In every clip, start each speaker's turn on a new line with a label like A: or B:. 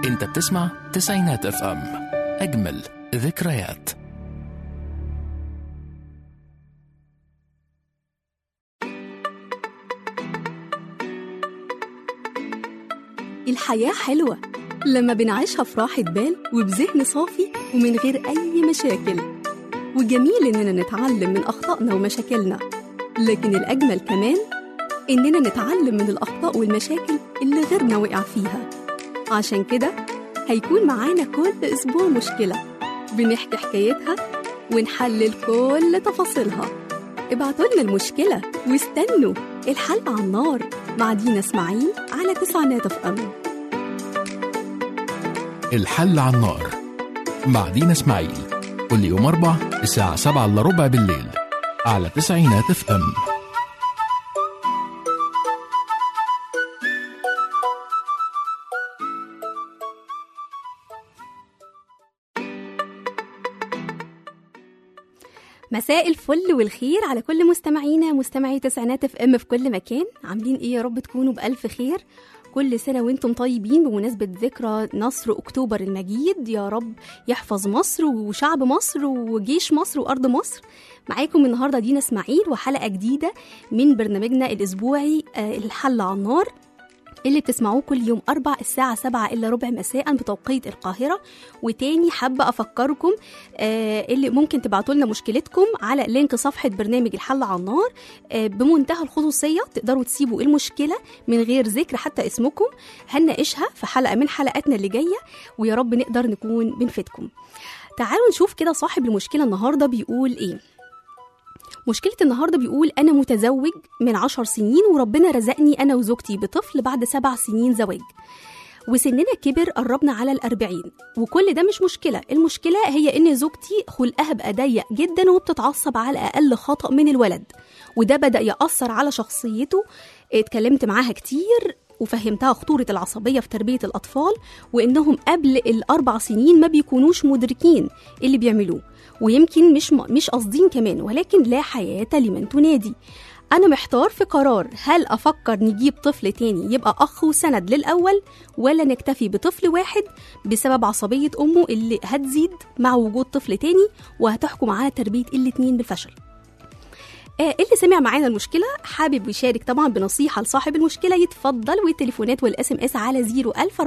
A: انت بتسمع تسعينات اف ام اجمل ذكريات
B: الحياة حلوة لما بنعيشها في راحة بال وبذهن صافي ومن غير أي مشاكل وجميل إننا نتعلم من أخطائنا ومشاكلنا لكن الأجمل كمان إننا نتعلم من الأخطاء والمشاكل اللي غيرنا وقع فيها عشان كده هيكون معانا كل أسبوع مشكلة بنحكي حكايتها ونحلل كل تفاصيلها ابعتوا لنا المشكلة واستنوا الحل على النار مع دينا اسماعيل على تسعينات اف ام
A: الحل على النار مع دينا اسماعيل كل يوم أربع الساعة سبعة إلا ربع بالليل على تسعينات اف ام
B: مساء الفل والخير على كل مستمعينا مستمعي تسعينات اف ام في كل مكان عاملين ايه يا رب تكونوا بألف خير كل سنة وانتم طيبين بمناسبة ذكرى نصر أكتوبر المجيد يا رب يحفظ مصر وشعب مصر وجيش مصر وأرض مصر معاكم النهاردة دينا اسماعيل وحلقة جديدة من برنامجنا الأسبوعي آه، الحل على النار اللي بتسمعوه كل يوم أربع الساعة سبعة إلا ربع مساء بتوقيت القاهرة وتاني حابة أفكركم آه اللي ممكن تبعتوا لنا مشكلتكم على لينك صفحة برنامج الحل على النار آه بمنتهى الخصوصية تقدروا تسيبوا المشكلة من غير ذكر حتى اسمكم هنناقشها في حلقة من حلقاتنا اللي جاية ويا رب نقدر نكون بنفيدكم تعالوا نشوف كده صاحب المشكلة النهاردة بيقول إيه مشكلة النهاردة بيقول أنا متزوج من عشر سنين وربنا رزقني أنا وزوجتي بطفل بعد سبع سنين زواج وسننا كبر قربنا على الأربعين وكل ده مش مشكلة المشكلة هي إن زوجتي خلقها بقى ضيق جدا وبتتعصب على أقل خطأ من الولد وده بدأ يأثر على شخصيته اتكلمت معاها كتير وفهمتها خطورة العصبية في تربية الأطفال وإنهم قبل الأربع سنين ما بيكونوش مدركين اللي بيعملوه ويمكن مش مش قاصدين كمان ولكن لا حياة لمن تنادي أنا محتار في قرار هل أفكر نجيب طفل تاني يبقى أخ وسند للأول ولا نكتفي بطفل واحد بسبب عصبية أمه اللي هتزيد مع وجود طفل تاني وهتحكم على تربية الاتنين بالفشل آه، اللي سمع معانا المشكلة حابب يشارك طبعا بنصيحة لصاحب المشكلة يتفضل والتليفونات والاس ام اس على 01000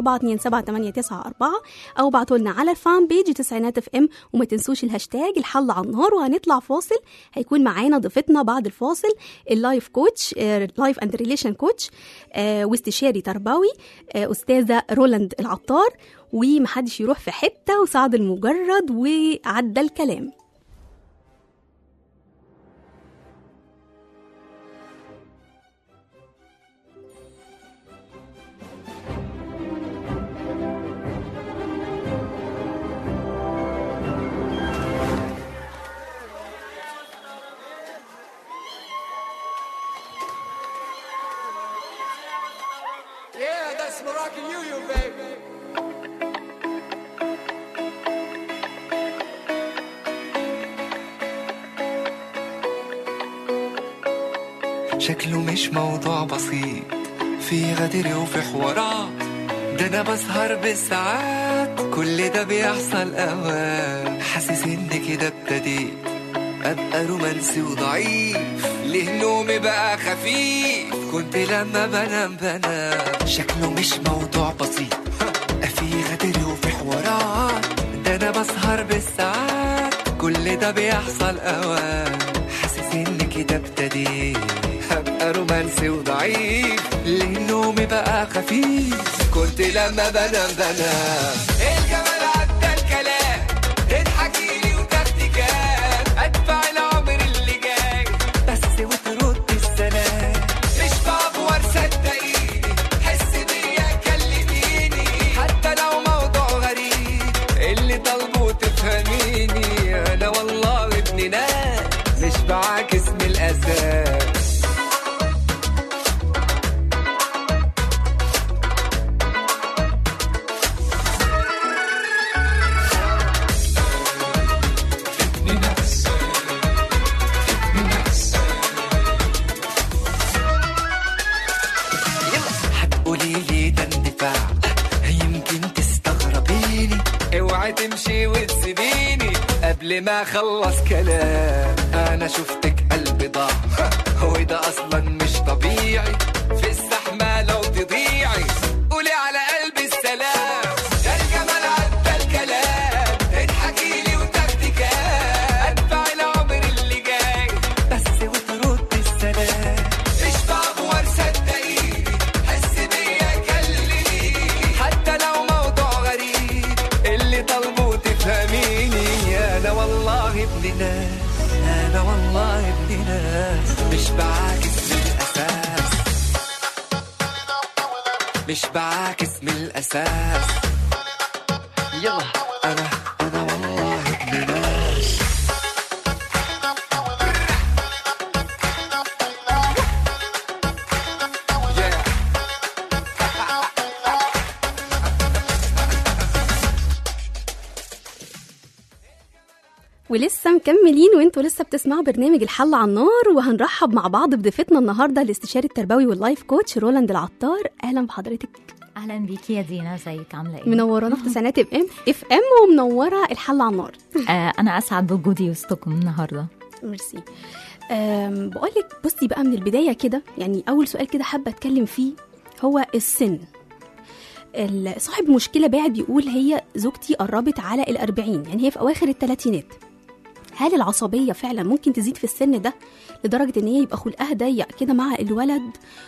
B: 427 أو ابعتوا لنا على الفان بيج تسعينات اف ام وما تنسوش الهاشتاج الحل على النار وهنطلع فاصل هيكون معانا ضيفتنا بعد الفاصل اللايف كوتش لايف اند ريليشن كوتش واستشاري تربوي آه، أستاذة رولاند العطار ومحدش يروح في حتة وسعد المجرد وعدى الكلام
C: Yeah, that's Moroccan Union, baby.
D: شكله مش موضوع بسيط في غدر وفي حوارات ده انا بسهر بالساعات كل ده بيحصل اوقات حاسس ان كده ابتديت ابقى رومانسي وضعيف ليه نومي بقى خفيف كنت لما بنام بنام شكله مش موضوع بسيط في غدر وفي حوارات ده انا بسهر بالساعات كل ده بيحصل اوقات حاسس ان كده ابتديت هبقى رومانسي وضعيف ليه نومي بقى خفيف كنت لما بنام بنام الجمال عدى الكلام تضحكي لي وتاخدي كام ادفع العمر اللي جاي بس وترد السلام مش بعبور صدقيني حس بيا كلميني حتى لو موضوع غريب اللي طالبه تفهميني انا والله ابن ناس مش بعاكس من الاساس يلا هتقولي لي ده اندفاع يمكن تستغرب اوعي تمشي وتسيبيني قبل ما اخلص كلام انا شفتك قلبي ضاع هو ده اصلا مش طبيعي في الزحمه لو تضيعي قولي على قلبي السلام ده الجمال عدى الكلام اضحكي لي وتاخدي كام ادفع العمر اللي جاي بس وترد السلام اشبع بور صدقيني حس بيا كلميني حتى لو موضوع غريب اللي طالبه تفهميني انا والله ابن ناس انا والله ابن ناس مش بعاكس من الاساس مش بعاكس من الاساس يلا انا انا والله ابن ناس Yeah.
B: ولسه مكملين وانتوا لسه بتسمعوا برنامج الحل على النار وهنرحب مع بعض بضيفتنا النهارده الاستشاري التربوي واللايف كوتش رولاند العطار اهلا بحضرتك
E: اهلا بيكي يا دينا ازيك عامله ايه
B: منورانا في تسعينات اف ام اف ام ومنوره الحل على النار
E: آه انا اسعد بوجودي وسطكم النهارده
B: ميرسي أم بقول لك بصي بقى من البدايه كده يعني اول سؤال كده حابه اتكلم فيه هو السن ال- صاحب المشكله باعت بيقول هي زوجتي قربت على الأربعين يعني هي في اواخر الثلاثينات هل العصبيه فعلا ممكن تزيد في السن ده لدرجه ان هي يبقى خلقها ضيق كده مع الولد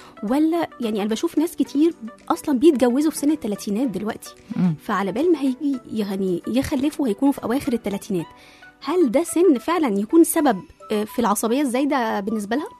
B: ولا يعني انا بشوف ناس كتير اصلا بيتجوزوا في سن الثلاثينات دلوقتي
E: مم.
B: فعلى بال ما هيجي يعني يخلفوا هيكونوا في اواخر الثلاثينات هل ده سن فعلا يكون سبب آه، في العصبيه الزايده بالنسبه لها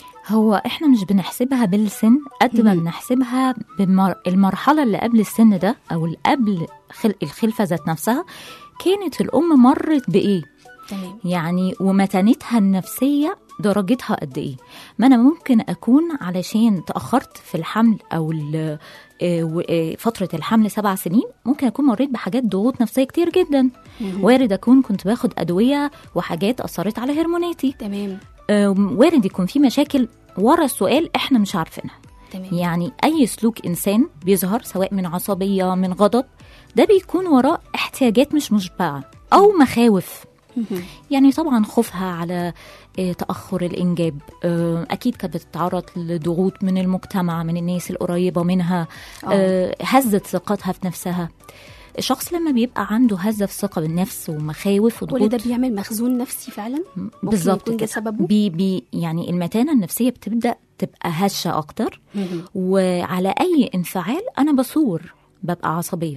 E: هو احنا مش بنحسبها بالسن قد ما
B: مم.
E: بنحسبها بالمرحله اللي قبل السن ده او اللي قبل خلق الخلفه ذات نفسها كانت الام مرت بايه
B: تمام
E: يعني ومتانتها النفسية درجتها قد ايه ما انا ممكن اكون علشان تاخرت في الحمل او ال- آه، و- آه، فتره الحمل سبع سنين ممكن اكون مريت بحاجات ضغوط نفسيه كتير جدا وارد اكون كنت باخد ادويه وحاجات اثرت على هرموناتي
B: تمام
E: آم، وارد يكون في مشاكل ورا السؤال احنا مش عارفينها
B: تمام
E: يعني اي سلوك انسان بيظهر سواء من عصبيه من غضب ده بيكون وراه احتياجات مش مشبعه او مخاوف
B: مهم.
E: يعني طبعا خوفها على آه، تأخر الإنجاب آه، أكيد كانت بتتعرض لضغوط من المجتمع من الناس القريبة منها آه، هزت ثقتها في نفسها الشخص لما بيبقى عنده هزة في الثقة بالنفس ومخاوف
B: كل
E: وضغوط
B: ده بيعمل مخزون نفسي فعلا
E: بالظبط
B: يكون ده
E: كده
B: سببه؟
E: بي بي يعني المتانة النفسية بتبدأ تبقى هشة أكتر
B: مهم.
E: وعلى أي انفعال أنا بصور ببقى عصبية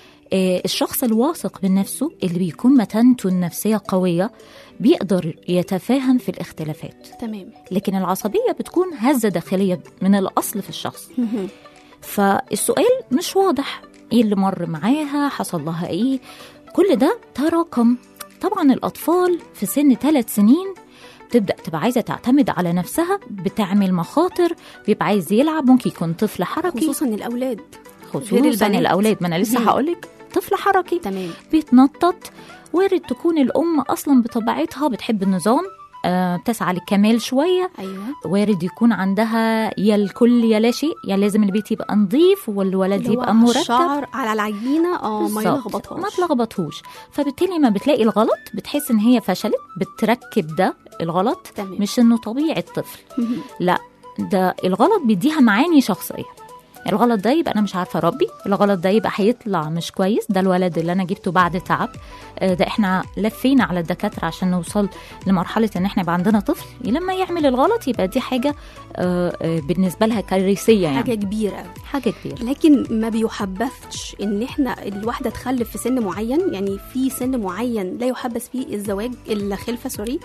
E: آه، الشخص الواثق من نفسه اللي بيكون متانته النفسية قوية بيقدر يتفاهم في الاختلافات
B: تمام
E: لكن العصبية بتكون هزة داخلية من الأصل في الشخص
B: مهم.
E: فالسؤال مش واضح ايه اللي مر معاها حصل لها ايه كل ده تراكم طبعا الأطفال في سن ثلاث سنين تبدأ تبقى عايزة تعتمد على نفسها بتعمل مخاطر بيبقى عايز يلعب ممكن يكون طفل حركي
B: خصوصا الاولاد
E: خصوصا
B: البنات.
E: الأولاد ما أنا لسه
B: مم.
E: هقولك طفل حركي
B: تمام
E: بيتنطط وارد تكون الأم أصلا بطبيعتها بتحب النظام آه، بتسعى للكمال شوية
B: ايوه
E: وارد يكون عندها يا الكل يا لا شيء يا لازم البيت يبقى نظيف والولد
B: اللي هو
E: يبقى مرتب
B: الشعر على العجينه اه ما
E: بالظبط.
B: يلخبطهاش
E: ما تلخبطهوش فبالتالي ما بتلاقي الغلط بتحس ان هي فشلت بتركب ده الغلط
B: تمام.
E: مش انه طبيعي الطفل
B: مهم.
E: لا ده الغلط بيديها معاني شخصيه الغلط ده يبقى انا مش عارفه اربي الغلط ده يبقى هيطلع مش كويس ده الولد اللي انا جبته بعد تعب آه، ده احنا لفينا على الدكاتره عشان نوصل لمرحله ان احنا يبقى عندنا طفل لما يعمل الغلط يبقى دي حاجه آه، آه، بالنسبه لها كارثيه يعني
B: حاجه كبيره قوي
E: حاجه كبيره
B: لكن ما بيحبذش ان احنا الواحده تخلف في سن معين يعني في سن معين لا يحبذ فيه الزواج الخلفه سوري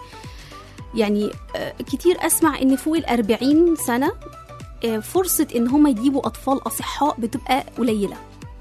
B: يعني آه، كتير اسمع ان فوق الأربعين سنه آه، فرصه ان هم يجيبوا اطفال اصحاء بتبقى قليله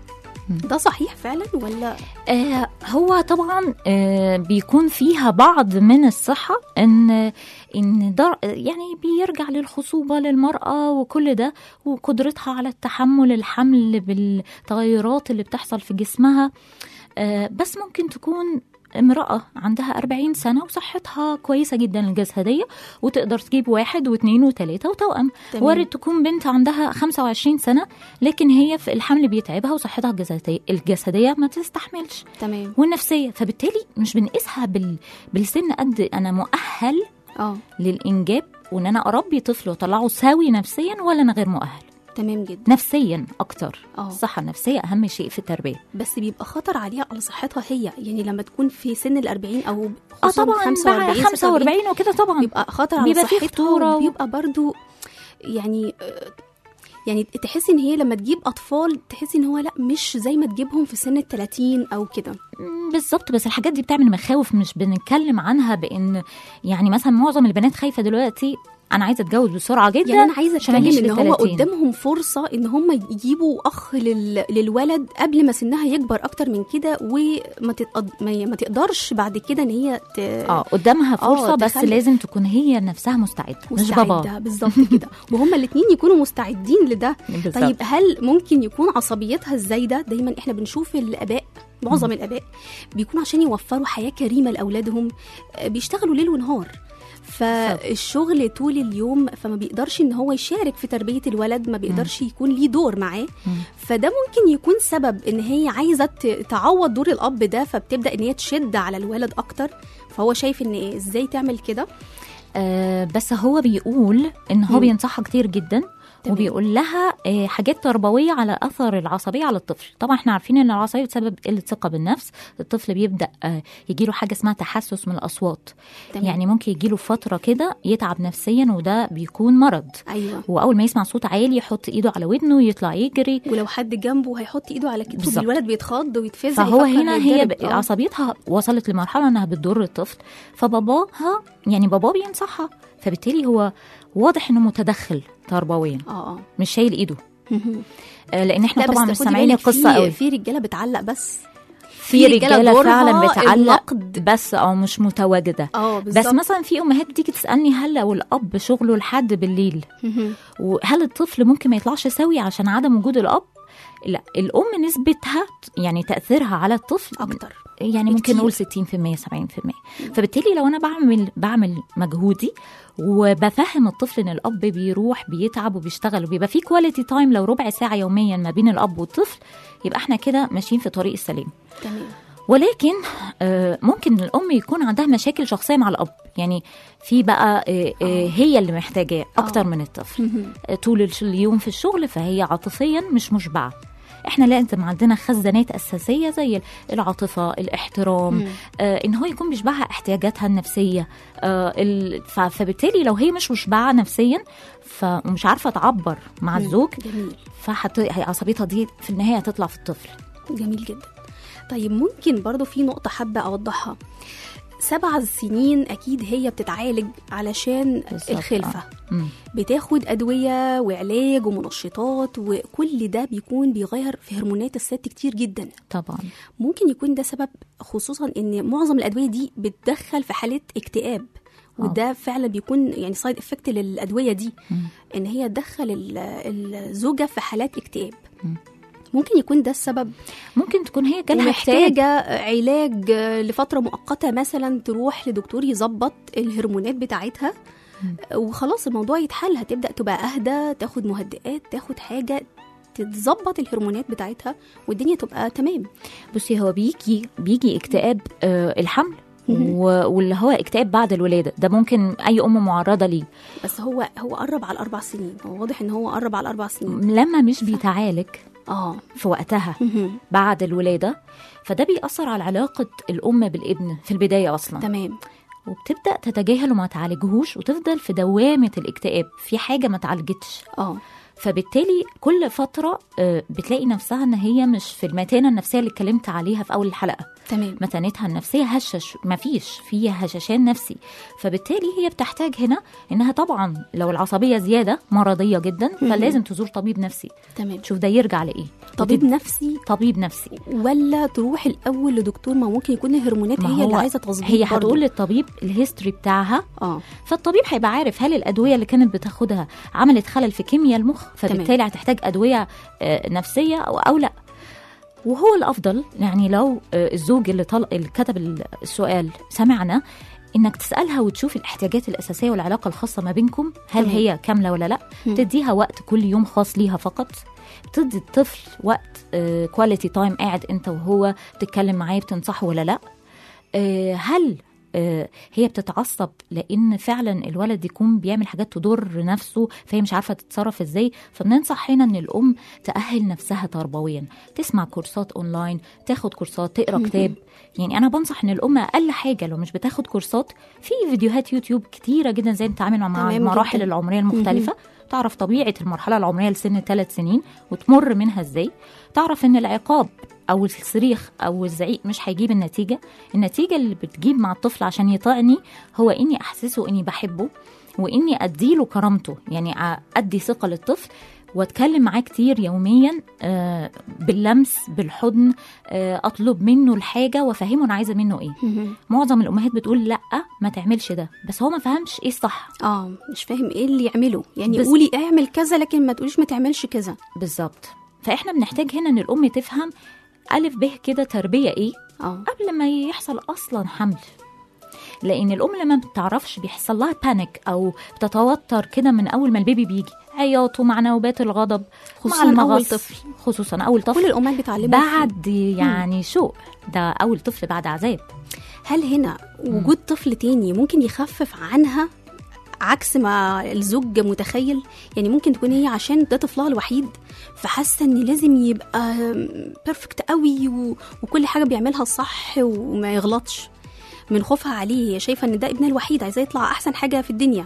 B: ده صحيح فعلا ولا
E: آه هو طبعا آه بيكون فيها بعض من الصحة ان ان ده يعني بيرجع للخصوبة للمرأة وكل ده وقدرتها على التحمل الحمل بالتغيرات اللي بتحصل في جسمها آه بس ممكن تكون امرأة عندها 40 سنة وصحتها كويسة جدا الجسدية وتقدر تجيب واحد واثنين وثلاثة وتوأم
B: تمام.
E: وارد تكون بنت عندها 25 سنة لكن هي في الحمل بيتعبها وصحتها الجسدية الجسدية ما تستحملش
B: تمام
E: والنفسية فبالتالي مش بنقيسها بال... بالسن قد أنا مؤهل
B: اه
E: للإنجاب وإن أنا أربي طفل وأطلعه سوي نفسيا ولا أنا غير مؤهل
B: تمام جدا
E: نفسيا أكتر
B: اه
E: الصحة النفسية أهم شيء في التربية
B: بس بيبقى خطر عليها على صحتها هي يعني لما تكون في سن ال 40 او
E: اه
B: خصوصاً
E: طبعا
B: 45
E: 45 45 وكده طبعا
B: بيبقى خطر على
E: بيبقى فيه
B: صحتها
E: خطورة و-
B: وبيبقى برضو يعني آه، يعني تحسي ان هي لما تجيب اطفال تحسي ان هو لا مش زي ما تجيبهم في سن ال 30 او كده
E: مم، بالظبط بس الحاجات دي بتعمل مخاوف مش بنتكلم عنها بان يعني مثلا معظم البنات خايفه دلوقتي انا عايزه اتجوز بسرعه جدا
B: يعني انا عايزه
E: عشان ما
B: اتكلم
E: أجيش
B: ان هو
E: للتلاتين.
B: قدامهم فرصه ان هم يجيبوا اخ لل... للولد قبل ما سنها يكبر اكتر من كده وما تتقد... ما... ما تقدرش بعد كده ان هي ت...
E: اه قدامها فرصه
B: آه،
E: بس
B: تخلف.
E: لازم تكون هي نفسها مستعده مش بابا
B: مستعده بالظبط كده وهما الاثنين يكونوا مستعدين لده
E: بالظبط.
B: طيب هل ممكن يكون عصبيتها الزايده دايما احنا بنشوف الاباء معظم الاباء بيكون عشان يوفروا حياه كريمه لاولادهم آه، بيشتغلوا ليل ونهار فالشغل طول اليوم فما بيقدرش ان هو يشارك في تربيه الولد ما بيقدرش يكون ليه دور معاه فده ممكن يكون سبب ان هي عايزه ت- تعوض دور الاب ده فبتبدا ان هي تشد على الولد اكتر فهو شايف ان إيه ازاي تعمل كده
E: آه بس هو بيقول ان هو
B: مم.
E: بينصحها كتير جدا
B: تمام.
E: وبيقول لها آه، حاجات تربويه على اثر العصبيه على الطفل طبعا احنا عارفين ان العصبيه بتسبب قله ثقه بالنفس الطفل بيبدا آه، يجيله حاجه اسمها تحسس من الاصوات
B: تمام.
E: يعني ممكن يجيله فتره كده يتعب نفسيا وده بيكون مرض
B: ايوه
E: واول ما يسمع صوت عالي يحط ايده على ودنه يطلع يجري
B: ولو حد جنبه هيحط ايده على كتفه
E: بالظبط.
B: الولد بيتخض ويتفزع
E: فهو
B: يفكر
E: هنا هي
B: هيتضرب.
E: ب-
B: آه.
E: عصبيتها وصلت لمرحله انها بتضر الطفل فباباها يعني باباه بينصحها فبالتالي هو واضح انه متدخل تربويا
B: اه اه
E: مش شايل ايده
B: مهم.
E: آه، لان احنا
B: لا بس
E: طبعا مش
B: خدي
E: سامعين
B: بالك
E: القصه
B: في-
E: قوي
B: في رجاله بتعلق بس
E: في
B: في رجالة
E: رجاله
B: دورها
E: فعلا بتعلق
B: النقد.
E: بس او مش متواجده
B: اه
E: بس
B: بالظبط
E: مثلا في امهات بتيجي تسالني هل لو الاب شغله لحد بالليل
B: مهم.
E: وهل الطفل ممكن ما يطلعش سوي عشان عدم وجود الاب لا الام نسبتها يعني تاثيرها على الطفل
B: اكتر
E: يعني ممكن
B: كتير.
E: نقول 60% 70% فبالتالي لو انا بعمل بعمل مجهودي وبفهم الطفل ان الاب بيروح بيتعب وبيشتغل وبيبقى في كواليتي تايم لو ربع ساعه يوميا ما بين الاب والطفل يبقى احنا كده ماشيين في طريق السليم
B: تمام
E: ولكن آه، ممكن الام يكون عندها مشاكل شخصيه مع الاب يعني في بقى آه، آه، هي اللي محتاجاه اكتر
B: آه.
E: من الطفل
B: مهم.
E: آه، طول الش- اليوم في الشغل فهي عاطفيا مش مشبعه احنا لازم عندنا خزانات اساسيه زي العاطفه الاحترام
B: مم.
E: آه ان هو يكون بيشبعها احتياجاتها النفسيه آه ال- ف- فبالتالي لو هي مش مشبعه نفسيا فمش عارفه تعبر مع
B: مم.
E: الزوج
B: جميل
E: فحت... هي عصبيتها دي في النهايه هتطلع في الطفل
B: جميل جدا طيب ممكن برضو في نقطة حابة أوضحها سبع سنين أكيد هي بتتعالج علشان
E: بالظبط،
B: الخلفة
E: مم.
B: بتاخد أدوية وعلاج ومنشطات وكل ده بيكون بيغير في هرمونات الست كتير جدا
E: طبعا
B: ممكن يكون ده سبب خصوصا ان معظم الادويه دي بتدخل في حاله اكتئاب وده فعلا بيكون يعني سايد افكت للادويه دي
E: مم.
B: ان هي تدخل ال- الزوجه في حالات اكتئاب
E: مم.
B: ممكن يكون ده السبب
E: ممكن تكون هي جالها احتياج
B: ومحتاجه علاج لفتره مؤقته مثلا تروح لدكتور يظبط الهرمونات بتاعتها وخلاص الموضوع يتحل هتبدا تبقى اهدى تاخد مهدئات تاخد حاجه تتظبط الهرمونات بتاعتها والدنيا تبقى تمام
E: بصي هو بيجي بيجي اكتئاب آه الحمل
B: مهم.
E: و- واللي هو اكتئاب بعد الولاده ده ممكن اي ام معرضه ليه
B: بس هو هو قرب على الاربع سنين هو واضح ان هو قرب على الاربع سنين
E: لما مش بيتعالج
B: اه
E: في وقتها
B: مهم.
E: بعد الولاده فده بيأثر على علاقه الام بالابن في البدايه اصلا
B: تمام
E: وبتبدا تتجاهل وما تعالجهوش وتفضل في دوامه الاكتئاب في حاجه ما اتعالجتش
B: اه
E: فبالتالي كل فتره آه، بتلاقي نفسها ان هي مش في المتانه النفسيه اللي اتكلمت عليها في اول الحلقه
B: تمام
E: متانتها النفسيه هشش مفيش فيها هشاشان نفسي فبالتالي هي بتحتاج هنا انها طبعا لو العصبيه زياده مرضيه جدا فلازم تزور طبيب نفسي
B: تمام
E: تشوف ده يرجع لايه
B: طبيب
E: وتد-
B: نفسي
E: طبيب نفسي
B: ولا تروح الاول لدكتور ما ممكن يكون الهرمونات
E: ما
B: هي اللي
E: هو
B: عايزه تظبيط
E: هي
B: برضو.
E: هتقول للطبيب الهيستوري بتاعها
B: اه
E: فالطبيب هيبقى عارف هل الادويه اللي كانت بتاخدها عملت خلل في كيمياء المخ فبالتالي هتحتاج ادويه آه، نفسيه او او لا وهو الافضل يعني لو آه، الزوج اللي, طل... اللي كتب ال- السؤال سمعنا انك تسالها وتشوف الاحتياجات الاساسيه والعلاقه الخاصه ما بينكم هل
B: تمام.
E: هي كامله ولا لا
B: مم.
E: تديها وقت كل يوم خاص ليها فقط تدي الطفل وقت كواليتي تايم قاعد انت وهو بتتكلم معاه بتنصحه ولا لا آه، هل آه، هي بتتعصب لان فعلا الولد يكون بيعمل حاجات تضر نفسه فهي مش عارفه تتصرف ازاي فبننصح هنا ان الام تاهل نفسها تربويا تسمع كورسات اونلاين تاخد كورسات تقرا كتاب يعني انا بنصح ان الام اقل حاجه لو مش بتاخد كورسات في فيديوهات يوتيوب كتيره جدا ازاي تتعامل مع
B: تمام
E: المراحل
B: جداً.
E: العمريه المختلفه تعرف طبيعه المرحله العمريه لسن ثلاث سنين وتمر منها ازاي تعرف ان العقاب او الصريخ او الزعيق مش هيجيب النتيجه النتيجه اللي بتجيب مع الطفل عشان يطيعني هو اني احسسه اني بحبه واني اديله كرامته يعني أ- ادي ثقه للطفل واتكلم معاه كتير يوميا آه، باللمس بالحضن آه، اطلب منه الحاجه وافهمه انا عايزه منه ايه
B: مهم.
E: معظم الامهات بتقول لا ما تعملش ده بس هو ما فهمش ايه الصح
B: اه مش فاهم ايه اللي يعمله يعني
E: بس-
B: قولي اعمل كذا لكن ما تقوليش ما تعملش كذا
E: بالظبط فاحنا بنحتاج هنا ان الام تفهم الف ب كده تربيه ايه
B: اه
E: قبل ما يحصل اصلا حمل لان الام لما بتعرفش بيحصل لها بانيك او بتتوتر كده من اول ما البيبي بيجي عياط ومع نوبات الغضب
B: خصوصاً
E: مع المغص
B: أول طفل.
E: خصوصا اول طفل
B: كل الامهات بتعلمها
E: بعد يعني شوق ده اول طفل بعد عذاب
B: هل هنا وجود طفل تاني ممكن يخفف عنها عكس ما الزوج متخيل يعني ممكن تكون هي عشان ده طفلها الوحيد فحاسه ان لازم يبقى بيرفكت قوي و... وكل حاجه بيعملها صح وما يغلطش من خوفها عليه هي شايفه ان ده ابنها الوحيد عايزاه يطلع احسن حاجه في الدنيا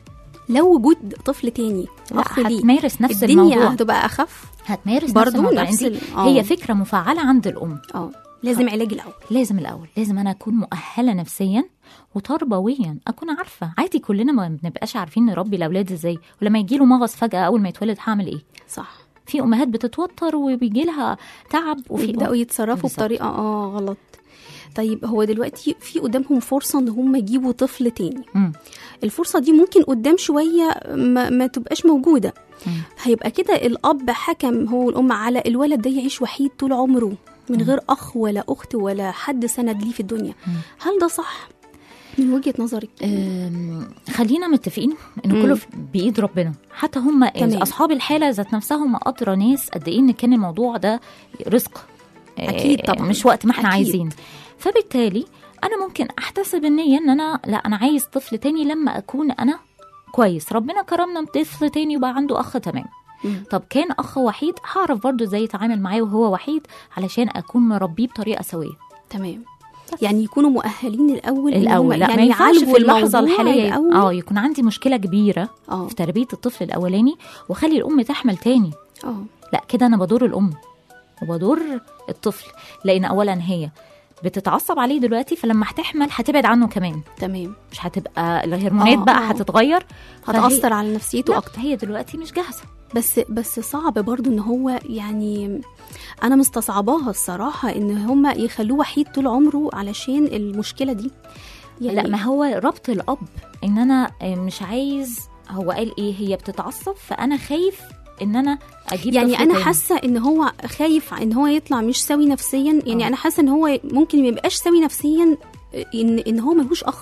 B: لو وجود طفل تاني
E: لا
B: اخ ليه
E: هتمارس نفس
B: الدنيا
E: الموضوع
B: هتبقى اخف
E: هتمارس
B: برضو
E: نفس الموضوع
B: نفس
E: عندي
B: ال- آه.
E: هي فكره مفعله عند الام
B: اه لازم علاج الاول
E: لازم الاول لازم انا اكون مؤهله نفسيا وتربويا اكون عارفه عادي كلنا ما بنبقاش عارفين نربي الاولاد ازاي ولما يجي له مغص فجاه اول ما يتولد هعمل ايه
B: صح
E: في امهات بتتوتر وبيجي لها تعب وفي
B: ويبداوا
E: أم-
B: يتصرفوا
E: بالظبط.
B: بطريقه اه غلط طيب هو دلوقتي في قدامهم فرصه ان هم يجيبوا طفل تاني
E: مم.
B: الفرصه دي ممكن قدام شويه ما, ما تبقاش موجوده
E: مم.
B: هيبقى كده الاب حكم هو والام على الولد ده يعيش وحيد طول عمره من غير اخ ولا اخت ولا حد سند ليه في الدنيا هل ده صح من وجهه نظرك
E: أم، خلينا متفقين ان
B: مم.
E: كله في- بايد ربنا حتى هم
B: تمام.
E: اصحاب الحاله ذات نفسهم ادرى ناس قد ايه ان كان الموضوع ده رزق
B: أكيد
E: آه،
B: طبعاً.
E: مش وقت ما احنا
B: أكيد.
E: عايزين فبالتالي انا ممكن احتسب النيه ان انا لا انا عايز طفل تاني لما اكون انا كويس ربنا كرمنا بطفل تاني وبقى عنده اخ تمام
B: مم.
E: طب كان اخ وحيد هعرف برضو ازاي اتعامل معاه وهو وحيد علشان اكون مربيه بطريقه سويه
B: تمام يعني يكونوا مؤهلين الاول إن هم
E: الاول لا
B: يعني
E: ما ينفعش
B: يعالجوا
E: في اللحظه
B: الموضوع
E: الحاليه
B: الأول.
E: اه يكون عندي مشكله كبيره
B: اه
E: في تربيه الطفل الاولاني واخلي الام تحمل تاني
B: اه
E: لا كده انا بضر الام وبضر الطفل لان اولا هي بتتعصب عليه دلوقتي فلما هتحمل هتبعد عنه كمان
B: تمام
E: مش هتبقى الهرمونات
B: آه،
E: بقى
B: آه.
E: هتتغير فهي-
B: هتاثر على نفسيته
E: لا،
B: اكتر
E: هي دلوقتي مش جاهزه
B: بس بس صعب برضو ان هو يعني انا مستصعباها الصراحه ان هما يخلوه وحيد طول عمره علشان المشكله دي
E: يعني لا ما هو ربط الاب ان انا مش عايز هو قال ايه هي بتتعصب فانا خايف ان انا اجيب
B: يعني
E: طفل
B: انا
E: تاني.
B: حاسه ان هو خايف ان هو يطلع مش سوي نفسيا يعني
E: آه.
B: انا حاسه ان هو ممكن ما يبقاش سوي نفسيا ان ان هو ملوش اخ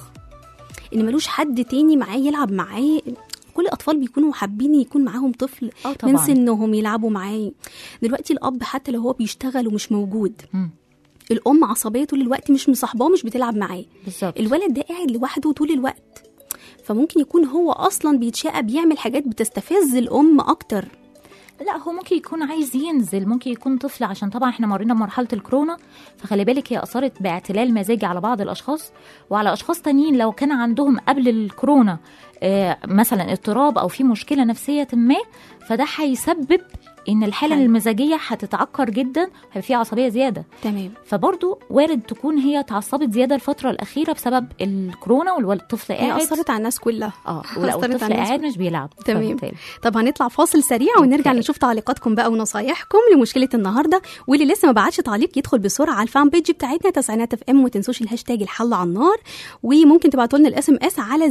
B: ان ملوش حد تاني معاه يلعب معاه كل الاطفال بيكونوا حابين يكون معاهم طفل
E: اه
B: من
E: طبعا
B: سنهم يلعبوا معاه دلوقتي الاب حتى لو هو بيشتغل ومش موجود
E: مم.
B: الام عصبيه طول الوقت مش مصاحباه مش بتلعب معاه
E: بالظبط
B: الولد ده قاعد لوحده طول الوقت فممكن يكون هو اصلا بيتشقى بيعمل حاجات بتستفز الام اكتر
E: لا هو ممكن يكون عايز ينزل ممكن يكون طفل عشان طبعا احنا مرينا بمرحله الكورونا فخلي بالك هي اثرت باعتلال مزاجي على بعض الاشخاص وعلى اشخاص تانيين لو كان عندهم قبل الكورونا آه، مثلا اضطراب او في مشكله نفسيه ما فده هيسبب ان الحاله
B: حلو.
E: المزاجيه هتتعكر جدا هيبقى في عصبيه زياده
B: تمام
E: فبرضو وارد تكون هي اتعصبت زياده الفتره الاخيره بسبب الكورونا والطفل
B: هي
E: قاعد
B: اثرت على الناس كلها
E: اه
B: أثرت
E: ولا
B: على
E: الطفل
B: الناس
E: قاعد مش بيلعب
B: تمام.
E: فبالتالي.
B: طب هنطلع فاصل سريع ونرجع
E: أوكي.
B: نشوف تعليقاتكم بقى ونصايحكم لمشكله النهارده واللي لسه ما بعتش تعليق يدخل بسرعه على الفان بيج بتاعتنا تسعينات اف ام وما تنسوش الهاشتاج الحل على النار وممكن تبعتوا لنا الاس ام اس على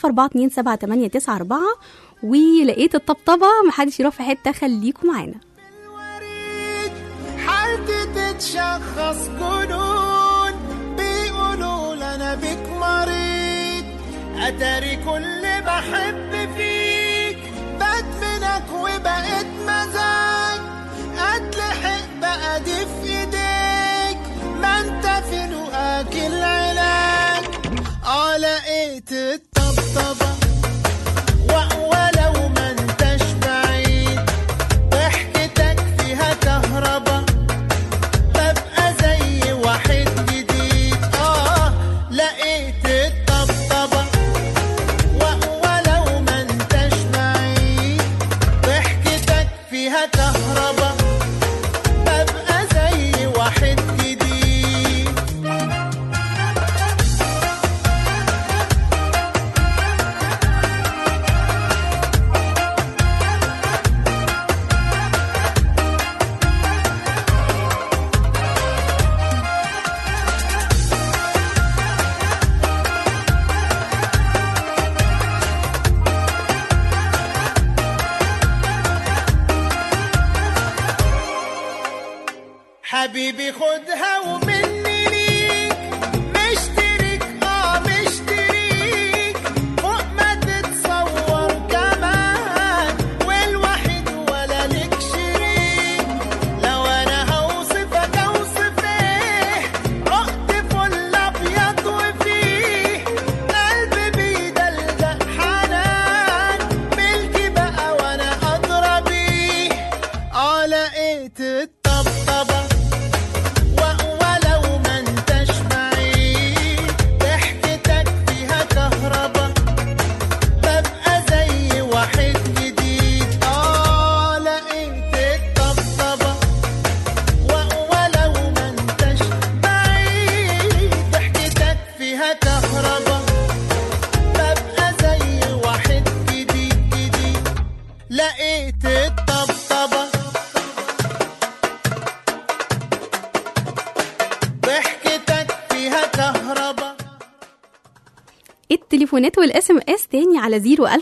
B: 004278994 ولقيت الطبطبه محدش يروح في حته خليكم معانا
C: الوريد حالتي
F: متشخص جنون بيقولوا لنا بيك مريض اتاري كل بحب فيك بدمنك وبقيت مزاج اتلحق بقى دي في ايديك ما انت في لقاك العلاج اه لقيت الطبطبة و- ولو ما انتش بعيد ضحكتك فيها كهربا ببقى زي واحد جديد اه لقيت الطبطبة و- ولو ما انتش بعيد ضحكتك فيها كهربا ببقى زي واحد جديد حبيبي خدها ومني ليك مشترك اه مشتريك فوق ما تتصور كمان والوحيد ولا لك شريك لو انا هوصفك اوصف ايه عقد فل ابيض وفيه قلبي بيدلدق حنان ملكي بقى وانا ادرى بيه اه لقيت الطبطبة و- ولو ما انتش بعيد ضحكتك فيها كهربا ببقى زي واحد جديد اه لقيت الطبطبة و- ولو ما انتش بعيد ضحكتك فيها كهربا ببقى زي واحد جديد جديد لقيت الطبطبة ضحكتك فيها كهربا
B: التليفونات والاس ام اس تاني على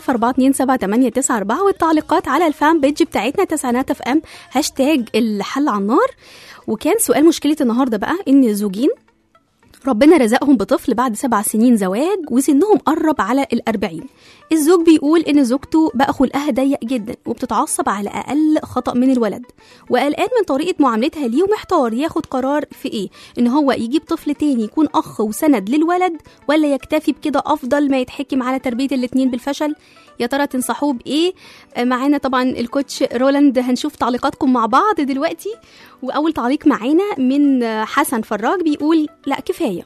B: 014278994 والتعليقات على الفان بيج بتاعتنا تسعينات اف ام هاشتاج الحل على النار وكان سؤال مشكله النهارده بقى ان زوجين ربنا رزقهم بطفل بعد سبع سنين زواج وسنهم قرب على الأربعين الزوج بيقول إن زوجته بقى خلقها ضيق جدا وبتتعصب على أقل خطأ من الولد وقلقان من طريقة معاملتها ليه ومحتار ياخد قرار في إيه إن هو يجيب طفل تاني يكون أخ وسند للولد ولا يكتفي بكده أفضل ما يتحكم على تربية الاتنين بالفشل يا ترى تنصحوه بإيه آه، معانا طبعا الكوتش رولاند هنشوف تعليقاتكم مع بعض دلوقتي وأول تعليق معانا من آه، حسن فراج بيقول لا كفاية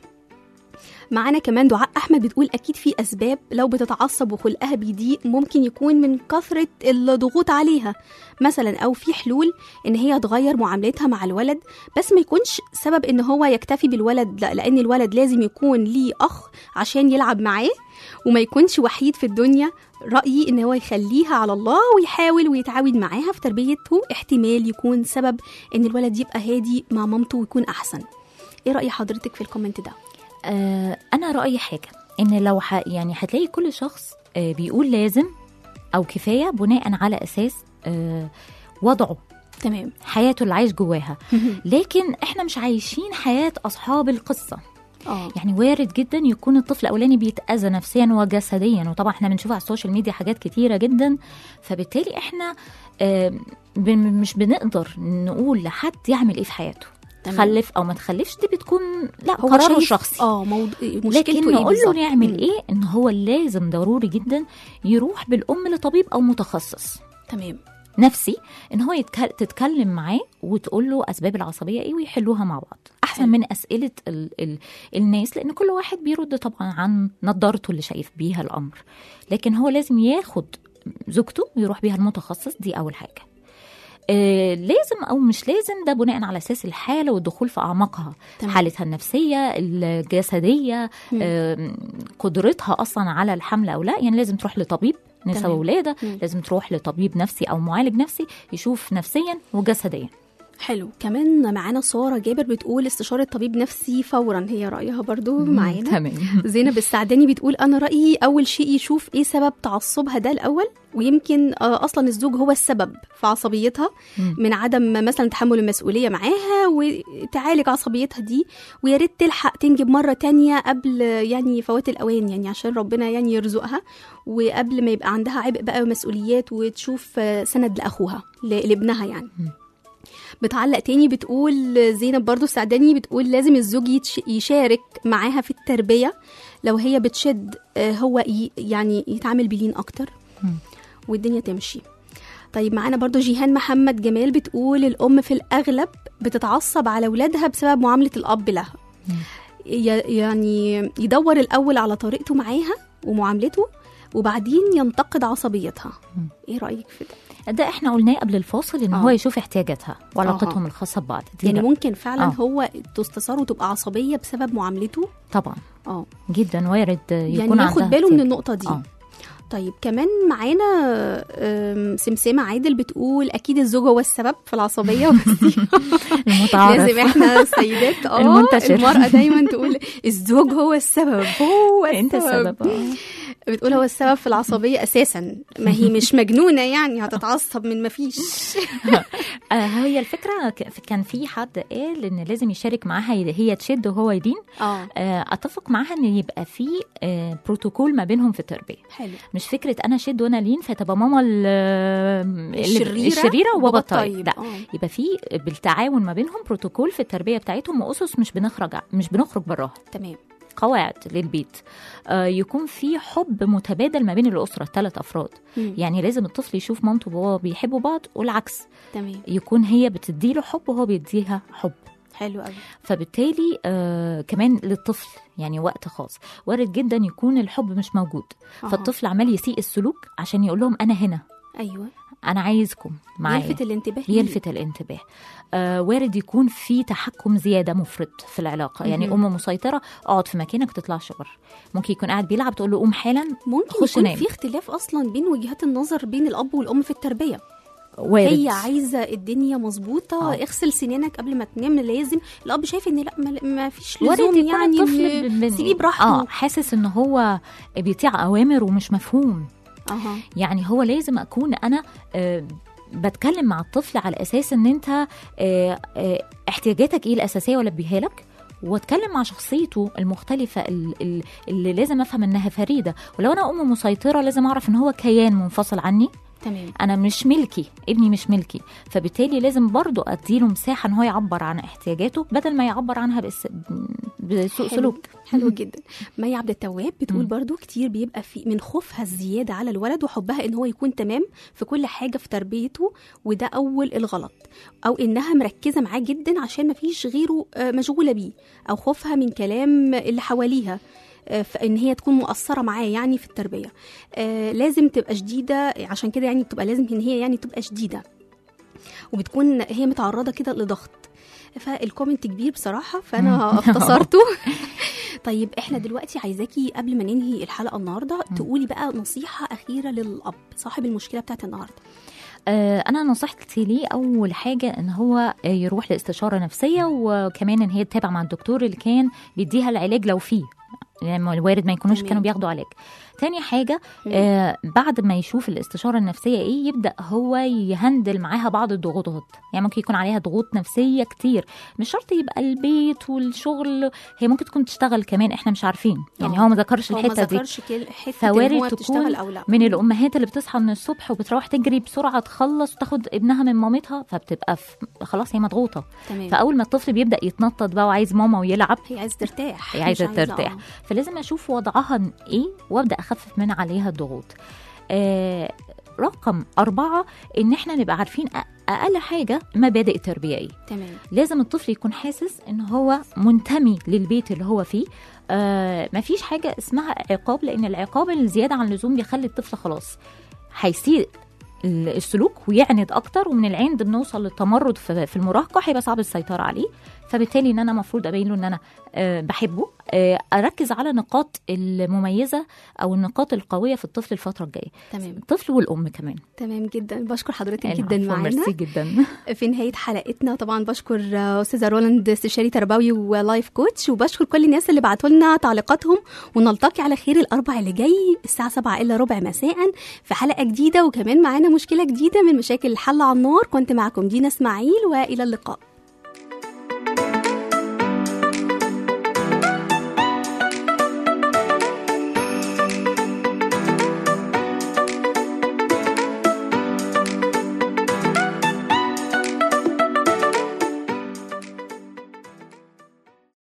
B: معانا كمان دعاء احمد بتقول اكيد في اسباب لو بتتعصب وخلقها بيضيق ممكن يكون من كثره الضغوط عليها مثلا او في حلول ان هي تغير معاملتها مع الولد بس ما يكونش سبب ان هو يكتفي بالولد لا لان الولد لازم يكون ليه اخ عشان يلعب معاه وما يكونش وحيد في الدنيا رأيي إن هو يخليها على الله ويحاول ويتعاون معاها في تربيته احتمال يكون سبب إن الولد يبقى هادي مع مامته ويكون أحسن إيه رأي حضرتك في الكومنت ده؟
E: آه انا رايي حاجه ان لو ح... يعني هتلاقي كل شخص آه بيقول لازم او كفايه بناء على اساس آه وضعه
B: تمام
E: حياته اللي عايش جواها لكن احنا مش عايشين حياه اصحاب القصه
B: اه
E: يعني وارد جدا يكون الطفل الاولاني بيتاذى نفسيا وجسديا وطبعا احنا بنشوف على السوشيال ميديا حاجات كتيره جدا فبالتالي احنا آه، بن- مش بنقدر نقول لحد يعمل ايه في حياته
B: تمام.
E: خلف او ما تخلفش دي بتكون لا
B: هو
E: قراره
B: شايف-
E: الشخصي
B: اه موضوع مشكلته
E: لكن
B: ايه
E: نقول له
B: بالظبط؟
E: نعمل
B: مم.
E: ايه ان هو لازم ضروري جدا يروح بالام لطبيب او متخصص
B: تمام
E: نفسي ان هو يتك... تتكلم معاه وتقول له اسباب العصبيه ايه ويحلوها مع بعض احسن
B: حلو.
E: من اسئله ال... ال... الناس لان كل واحد بيرد طبعا عن نظارته اللي شايف بيها الامر لكن هو لازم ياخد زوجته ويروح بيها المتخصص دي اول حاجه آه لازم او مش لازم ده بناء على اساس الحاله والدخول في اعماقها
B: تمام.
E: حالتها النفسيه الجسديه آه قدرتها اصلا على الحمل او لا يعني لازم تروح لطبيب نساء
B: تمام.
E: وولاده
B: مم.
E: لازم تروح لطبيب نفسي او معالج نفسي يشوف نفسيا وجسديا
B: حلو كمان معانا ساره جابر بتقول استشاره طبيب نفسي فورا هي رايها برضو معانا
E: تمام
B: زينب السعداني بتقول انا رايي اول شيء يشوف ايه سبب تعصبها ده الاول ويمكن آه، اصلا الزوج هو السبب في عصبيتها
E: مم.
B: من عدم مثلا تحمل المسؤوليه معاها وتعالج عصبيتها دي ويا ريت تلحق تنجب مره تانية قبل يعني فوات الاوان يعني عشان ربنا يعني يرزقها وقبل ما يبقى عندها عبء بقى ومسؤوليات وتشوف آه، سند لاخوها ل- لابنها يعني بتعلق تاني بتقول زينب برضو السعداني بتقول لازم الزوج يتش- يشارك معاها في التربية لو هي بتشد آه، هو ي- يعني يتعامل بلين أكتر
E: مم.
B: والدنيا تمشي طيب معانا برضو جيهان محمد جمال بتقول الأم في الأغلب بتتعصب على أولادها بسبب معاملة الأب لها ي- يعني يدور الأول على طريقته معاها ومعاملته وبعدين ينتقد عصبيتها
E: مم.
B: ايه رأيك في ده؟
E: ده احنا قلناه قبل الفاصل ان
B: آه.
E: هو يشوف احتياجاتها وعلاقتهم الخاصه ببعض دي
B: يعني
E: لا.
B: ممكن فعلا
E: آه.
B: هو تستثار وتبقى عصبيه بسبب معاملته
E: طبعا
B: اه
E: جدا وارد يكون
B: يعني ياخد
E: عندها
B: باله من
E: احتياج.
B: النقطه دي
E: آه.
B: طيب كمان معانا أم، سمسمة عادل بتقول أكيد الزوج هو السبب في العصبية بس
E: المتعارف
B: لازم احنا السيدات اه
E: المنتشر.
B: المرأة دايما تقول الزوج هو السبب هو
E: انت السبب آه.
B: بتقول هو السبب في العصبية أساسا ما هي مش مجنونة يعني هتتعصب من ما فيش
E: آه، هي الفكره ك- كان في حد قال ان لازم يشارك معاها ي- هي تشد وهو يدين
B: اه
E: آه، اتفق معاها ان يبقى في آه، بروتوكول ما بينهم في التربيه
B: حلو
E: مش فكره انا شد وانا لين فتبقى ماما ال- اللي-
B: الشريرة
E: الشريره وبابا
B: وبابا
E: الطيب
B: الطيب.
E: لا
B: آه.
E: يبقى في بالتعاون ما بينهم بروتوكول في التربيه بتاعتهم واسس مش بنخرج ع- مش بنخرج براها
B: تمام
E: قواعد للبيت آه، يكون في حب متبادل ما بين الاسره الثلاث افراد
B: مم.
E: يعني لازم الطفل يشوف مامته وباباه بيحبوا بعض والعكس
B: تمام
E: يكون هي بتديله حب وهو بيديها حب
B: حلو قوي
E: فبالتالي آه كمان للطفل يعني وقت خاص وارد جدا يكون الحب مش موجود
B: أها.
E: فالطفل عمال يسيء السلوك عشان يقول لهم انا هنا
B: ايوه
E: انا عايزكم معايا
B: يلفت الانتباه ليه.
E: يلفت الانتباه آه وارد يكون في تحكم زياده مفرط في العلاقه يعني
B: مهم.
E: ام مسيطره اقعد في مكانك تطلعش بره ممكن يكون قاعد بيلعب تقول له قوم حالا
B: ممكن
E: خش
B: يكون
E: نام.
B: في اختلاف اصلا بين وجهات النظر بين الاب والام في التربيه
E: وارد
B: هي عايزه الدنيا مظبوطه
E: آه.
B: اغسل سنانك قبل ما تنام لازم الاب شايف ان لا ما, ما فيش
E: وارد
B: لزوم
E: يكون
B: يعني
E: الطفل
B: إن
E: ب- ب-
B: سيبيه براحته
E: اه حاسس ان هو بيطيع اوامر ومش مفهوم
B: اها
E: يعني هو لازم اكون انا آه، بتكلم مع الطفل على اساس ان انت آه، آه، احتياجاتك ايه الاساسيه ولا اديها لك واتكلم مع شخصيته المختلفه ال- ال- اللي لازم افهم انها فريده ولو انا ام مسيطره لازم اعرف ان هو كيان منفصل عني
B: تمام
E: انا مش ملكي ابني مش ملكي فبالتالي لازم برضو اديله مساحه ان هو يعبر عن احتياجاته بدل ما يعبر عنها بس بسوء
B: حلو.
E: سلوك
B: حلو جدا مي عبد التواب بتقول
E: مم.
B: برضو كتير بيبقى في من خوفها الزياده على الولد وحبها ان هو يكون تمام في كل حاجه في تربيته وده اول الغلط او انها مركزه معاه جدا عشان ما فيش غيره آه، مشغوله بيه او خوفها من كلام اللي حواليها آه، فان هي تكون مؤثره معاه يعني في التربيه آه، لازم تبقى شديده عشان كده يعني بتبقى لازم ان هي يعني تبقى شديده وبتكون هي متعرضه كده لضغط فالكومنت كبير بصراحه فانا اختصرته طيب احنا دلوقتي عايزاكي قبل ما ننهي الحلقه النهارده تقولي بقى نصيحه اخيره للاب صاحب المشكله بتاعت النهارده
E: آه، انا نصيحتي ليه اول حاجه ان هو آه، يروح لاستشاره نفسيه وكمان ان هي تتابع مع الدكتور اللي كان بيديها العلاج لو فيه يعني الوارد ما يكونوش
B: تمام.
E: كانوا بياخدوا علاج تاني حاجة آه بعد ما يشوف الاستشارة النفسية ايه يبدأ هو يهندل معاها بعض الضغوطات يعني ممكن يكون عليها ضغوط نفسية كتير مش شرط يبقى البيت والشغل هي ممكن تكون تشتغل كمان احنا مش عارفين يعني
B: آه.
E: هو ما ذكرش
B: هو ما
E: الحتة دي
B: ذكرش كل- حته ان
E: فوارد
B: هو
E: تكون
B: بتشتغل او لا
E: من الامهات اللي بتصحى من الصبح وبتروح تجري بسرعه تخلص وتاخد ابنها من مامتها فبتبقى في خلاص هي مضغوطه
B: تمام
E: فاول ما الطفل بيبدا يتنطط بقى وعايز ماما ويلعب
B: هي عايزه ترتاح
E: هي عايزه
B: مش
E: ترتاح
B: آه.
E: فلازم اشوف وضعها ايه وابدا اخفف من عليها الضغوط آه رقم أربعة إن إحنا نبقى عارفين أ- أقل حاجة مبادئ التربية إيه
B: تمام
E: لازم الطفل يكون حاسس ان هو منتمي للبيت اللي هو فيه آه مفيش حاجه اسمها عقاب لان العقاب الزياده عن اللزوم بيخلي الطفل خلاص هيسيء ال- السلوك ويعند اكتر ومن العند بنوصل للتمرد في في المراهقه هيبقى صعب السيطره عليه فبالتالي ان انا المفروض ابين له ان انا آه، بحبه آه، اركز على النقاط المميزه او النقاط القويه في الطفل الفتره الجايه
B: تمام
E: الطفل والام كمان
B: تمام جدا بشكر حضرتك
E: العفو،
B: جدا معانا
E: ميرسي جدا
B: في نهايه حلقتنا طبعا بشكر آه، استاذه رولاند استشاري تربوي ولايف كوتش وبشكر كل الناس اللي بعتوا لنا تعليقاتهم ونلتقي على خير الاربع اللي جاي الساعه 7 الا ربع مساء في حلقه جديده وكمان معانا مشكله جديده من مشاكل الحل على النار كنت معكم دينا اسماعيل والى اللقاء